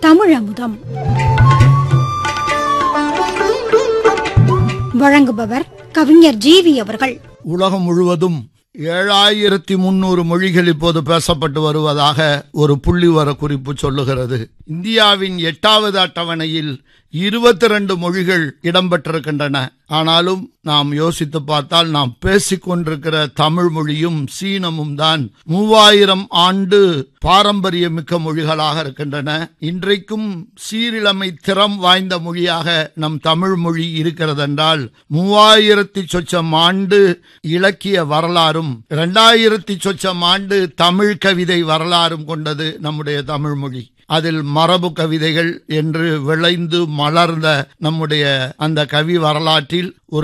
தமிழமுதம் வழங்குபவர் கவிஞர் ஜீவி அவர்கள் உலகம் முழுவதும் ஏழாயிரத்தி முன்னூறு மொழிகள் இப்போது பேசப்பட்டு வருவதாக ஒரு புள்ளிவர குறிப்பு சொல்லுகிறது இந்தியாவின் எட்டாவது அட்டவணையில் இருபத்தி ரெண்டு மொழிகள் இடம்பெற்றிருக்கின்றன ஆனாலும் நாம் யோசித்து பார்த்தால் நாம் பேசிக்கொண்டிருக்கிற தமிழ் மொழியும் சீனமும் தான் மூவாயிரம் ஆண்டு பாரம்பரியமிக்க மொழிகளாக இருக்கின்றன இன்றைக்கும் சீரிழமை திறம் வாய்ந்த மொழியாக நம் தமிழ் மொழி இருக்கிறதென்றால் மூவாயிரத்தி சொச்சம் ஆண்டு இலக்கிய வரலாறும் இரண்டாயிரத்தி சொச்சம் ஆண்டு தமிழ் கவிதை வரலாறும் கொண்டது நம்முடைய தமிழ் மொழி அதில் மரபு கவிதைகள் என்று விளைந்து மலர்ந்த நம்முடைய அந்த கவி வரலாற்றில் ஒரு